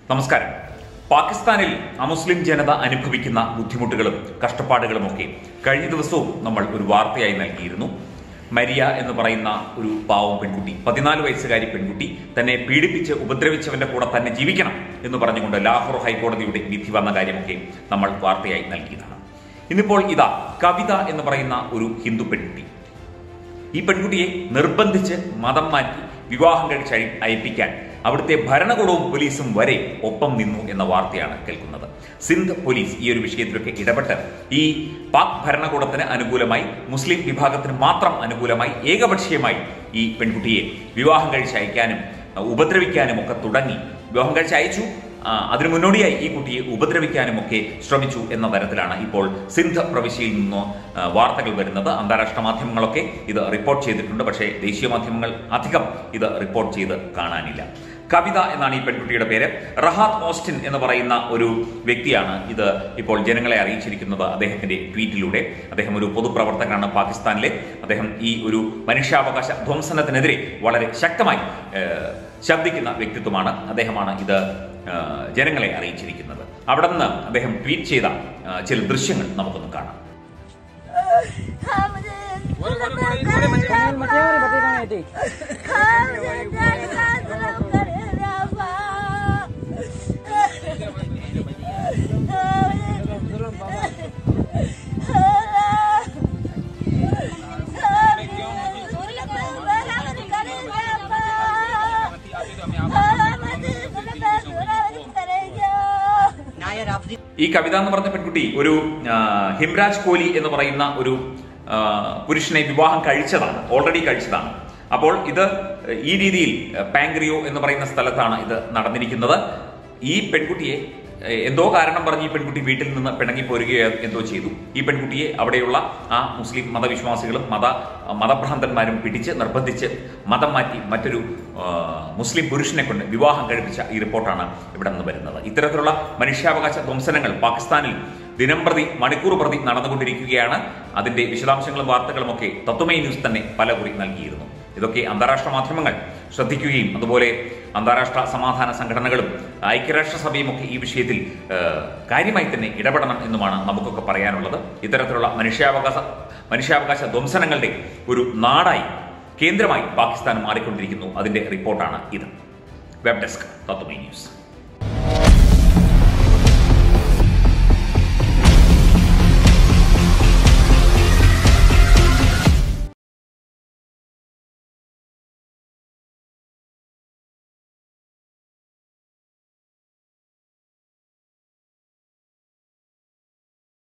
നമസ്കാരം പാകിസ്ഥാനിൽ അമുസ്ലിം ജനത അനുഭവിക്കുന്ന ബുദ്ധിമുട്ടുകളും കഷ്ടപ്പാടുകളുമൊക്കെ കഴിഞ്ഞ ദിവസവും നമ്മൾ ഒരു വാർത്തയായി നൽകിയിരുന്നു മരിയ എന്ന് പറയുന്ന ഒരു പാവം പെൺകുട്ടി പതിനാല് വയസ്സുകാരി പെൺകുട്ടി തന്നെ പീഡിപ്പിച്ച് ഉപദ്രവിച്ചവന്റെ കൂടെ തന്നെ ജീവിക്കണം എന്ന് പറഞ്ഞുകൊണ്ട് ലാഹോർ ഹൈക്കോടതിയുടെ വിധി വന്ന കാര്യമൊക്കെ നമ്മൾ വാർത്തയായി നൽകിയതാണ് ഇന്നിപ്പോൾ ഇതാ കവിത എന്ന് പറയുന്ന ഒരു ഹിന്ദു പെൺകുട്ടി ഈ പെൺകുട്ടിയെ നിർബന്ധിച്ച് മതം മാറ്റി വിവാഹം കഴിച്ച് അഴി- അയപ്പിക്കാൻ അവിടുത്തെ ഭരണകൂടവും പോലീസും വരെ ഒപ്പം നിന്നു എന്ന വാർത്തയാണ് കേൾക്കുന്നത് സിന്ധ് പോലീസ് ഈ ഒരു വിഷയത്തിലൊക്കെ ഇടപെട്ട് ഈ പാക് ഭരണകൂടത്തിന് അനുകൂലമായി മുസ്ലിം വിഭാഗത്തിന് മാത്രം അനുകൂലമായി ഏകപക്ഷീയമായി ഈ പെൺകുട്ടിയെ വിവാഹം കഴിച്ച് അയക്കാനും അഹ് ഉപദ്രവിക്കാനും ഒക്കെ തുടങ്ങി വിവാഹം കഴിച്ച് അയച്ചു ആ, അതിനു മുന്നോടിയായി ഈ കുട്ടിയെ ഉപദ്രവിക്കാനും ഒക്കെ ശ്രമിച്ചു എന്ന തരത്തിലാണ് ഇപ്പോൾ സിന്ധ് പ്രവിശ്യയിൽ നിന്ന് ആ, വാർത്തകൾ വരുന്നത് അന്താരാഷ്ട്ര മാധ്യമങ്ങളൊക്കെ ഇത് റിപ്പോർട്ട് ചെയ്തിട്ടുണ്ട് പക്ഷേ ദേശീയ മാധ്യമങ്ങൾ അധികം ഇത് റിപ്പോർട്ട് ചെയ്ത് കാണാനില്ല കവിത എന്നാണ് ഈ പെൺകുട്ടിയുടെ പേര് റഹാത്ത് ഓസ്റ്റിൻ എന്ന് പറയുന്ന ഒരു വ്യക്തിയാണ് ഇത് ഇപ്പോൾ ജനങ്ങളെ അറിയിച്ചിരിക്കുന്നത് അദ്ദേഹത്തിന്റെ ട്വീറ്റിലൂടെ അദ്ദേഹം ഒരു പൊതുപ്രവർത്തകനാണ് പാകിസ്ഥാനിലെ അദ്ദേഹം ഈ ഒരു മനുഷ്യാവകാശ ധ്വംസനത്തിനെതിരെ വളരെ ശക്തമായി ഏഹ്, ശബ്ദിക്കുന്ന വ്യക്തിത്വമാണ് അദ്ദേഹമാണ് ഇത് ഏഹ്, ജനങ്ങളെ അറിയിച്ചിരിക്കുന്നത് അവിടെ നിന്ന് അദ്ദേഹം ട്വീറ്റ് ചെയ്ത ഏഹ്, ചില ദൃശ്യങ്ങൾ നമുക്കൊന്ന് കാണാം नायर अफजी ഈ കവിത എന്ന് പറഞ്ഞ പെൺകുട്ടി ഒരു ആ, ഹിംരാജ് കോഹ്ലി എന്ന് പറയുന്ന ഒരു ആ, പുരുഷനെ വിവാഹം കഴിച്ചതാണ് ഓൾറെഡി കഴിച്ചതാണ് അപ്പോൾ ഇത് ഈ രീതിയിൽ പാങ്ക്രിയോ എന്ന് പറയുന്ന സ്ഥലത്താണ് ഇത് നടന്നിരിക്കുന്നത് ഈ പെൺകുട്ടിയെ എ, എന്തോ കാരണം പറഞ്ഞ് ഈ പെൺകുട്ടി വീട്ടിൽ നിന്ന് പിണങ്ങി പോരുകയോ എന്തോ ചെയ്തു ഈ പെൺകുട്ടിയെ അവിടെയുള്ള ആ മുസ്ലിം മതവിശ്വാസികളും മത മതഭ്രാന്തന്മാരും പിടിച്ച് നിർബന്ധിച്ച് മതം മാറ്റി മറ്റൊരു ആ, മുസ്ലിം പുരുഷനെ കൊണ്ട് വിവാഹം കഴിപ്പിച്ച ഈ റിപ്പോർട്ടാണ് ഇവിടെ നിന്ന് വരുന്നത് ഇത്തരത്തിലുള്ള മനുഷ്യാവകാശ ധ്വംസനങ്ങൾ പാകിസ്ഥാനിൽ ദിനം പ്രതി മണിക്കൂർ പ്രതി നടന്നുകൊണ്ടിരിക്കുകയാണ് അതിന്റെ വിശദാംശങ്ങളും വാർത്തകളും ഒക്കെ തത്വമേ ന്യൂസ് തന്നെ പലകുറി നൽകിയിരുന്നു ഇതൊക്കെ അന്താരാഷ്ട്ര മാധ്യമങ്ങൾ ശ്രദ്ധിക്കുകയും അതുപോലെ അന്താരാഷ്ട്ര സമാധാന സംഘടനകളും ഐക്യരാഷ്ട്രസഭയും ഒക്കെ ഈ വിഷയത്തിൽ ആ, കാര്യമായി തന്നെ ഇടപെടണം എന്നുമാണ് നമുക്കൊക്കെ പറയാനുള്ളത് ഇത്തരത്തിലുള്ള മനുഷ്യാവകാശ മനുഷ്യാവകാശ ധ്വംസനങ്ങളുടെ ഒരു നാടായി കേന്ദ്രമായി പാകിസ്ഥാൻ മാറിക്കൊണ്ടിരിക്കുന്നു അതിന്റെ റിപ്പോർട്ടാണ് ഇത് വെബ് ഡെസ്ക് തത്വമേ ന്യൂസ്